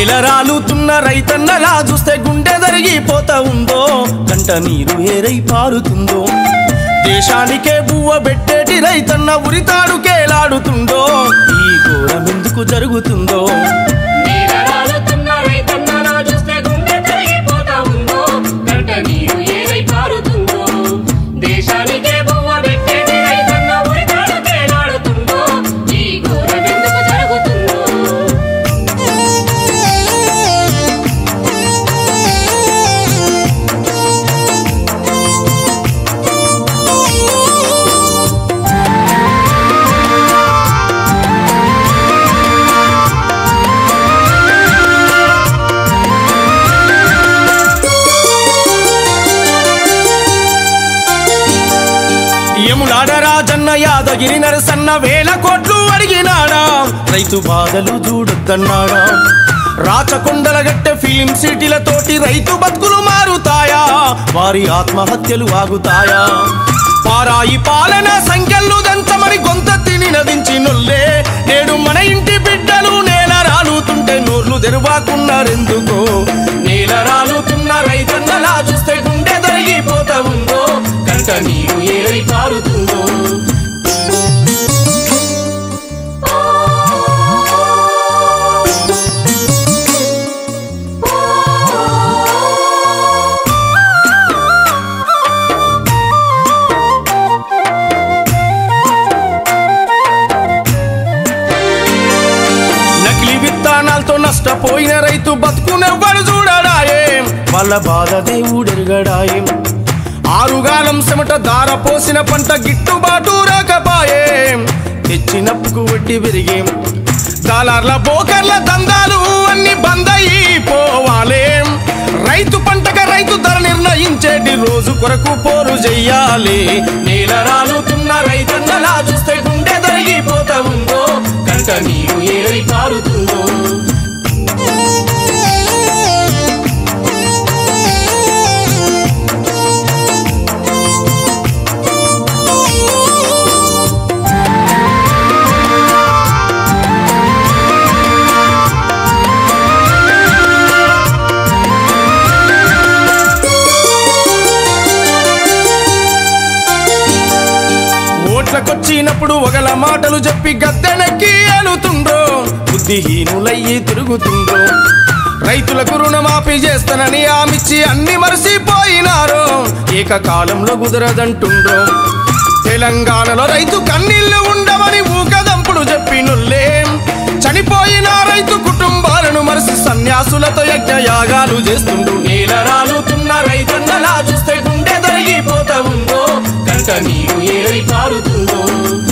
నేల రాలుతున్న రైతన్నలా చూస్తే గుండె జరిగిపోతా ఉందో కంట నీరు ఏరై పారుతుందో దేశానికే బువ్వ పెట్టేటి రైతన్న ఉరితాడు కేలాడుతుందో ఈ ఘోరం ఎందుకు జరుగుతుందో నీడరాలుతున్న రైతన్నలా చూస్తే గుండె తరిగిపోతా ఉందో గంట నీరు ఏరై పారుతుందో దేశానికే బొవ్వ పెట్టేది రైతన్న ఉరితాడు కేలాడుతుందో ఈ ఘోరం ఎందుకు జరుగుతుందో యములాడ రాజన్న యాదగిరి నరసన్న వేల కోట్లు అడిగినాడా రైతు బాధలు చూడొద్దన్నాడా రాచకొండల గట్టె ఫిలిం సిటీలతోటి రైతు బతుకులు మారుతాయా వారి ఆత్మహత్యలు ఆగుతాయా పారాయి పాలన సంఖ్యలు దంచమని గొంత తిని నదించి నొల్లే నేడు మన ఇంటి బిడ్డలు నేల రాలుతుంటే నోర్లు తెరవాకున్నారెందుకో నేల రాలుతున్న రైతన్నలా చూస్తే గుండె తరిగిపోతా ఉందో కంట నీరు ఏరై పారుతుందో నకిలీ విత్తనాలతో నష్టపోయిన రైతు బతుకునెవ్వడు చూడడాయే వాళ్ళ బాధ దేవుడెరగడాయే ఆరుగాలం చెమట దార పోసిన పంట గిట్టుబాటు రాకపాయే తెచ్చినప్పుకు వడ్డీ పెరిగే డాలర్ల బోకర్ల దందాలు అన్ని బందయి పోవాలే రైతు పంటక రైతు ధర నిర్ణయించేటి రోజు కొరకు పోరు చెయ్యాలి నేల రాలుతున్న రైతన్నలా చూస్తే గుండె తరిగిపోతా ఉందో కంట నీరు ఏరి పారుతుందో ఓట్లకొచ్చినప్పుడు ఒకల మాటలు చెప్పి గద్దెనెక్కి ఏలుతుండ్రో బుద్ధిహీనులయ్యి తిరుగుతుండ్రో రైతులకు రుణమాఫీ చేస్తానని ఆమిచ్చి అన్ని మరసిపోయినారో ఏకకాలంలో కుదరదంటుండ్రో తెలంగాణలో రైతు కన్నీళ్లు ఉండవని ఊకదంపుడు చెప్పినుల్లే చనిపోయిన రైతు కుటుంబాలను మరిసి సన్యాసులతో యజ్ఞ యాగాలు చేస్తుండు నేల రాలుతున్న రైతన్నలా చూస్తే గుండె తరిగిపోతా ఉందో కంట నీరు ఏరి పారుతుందో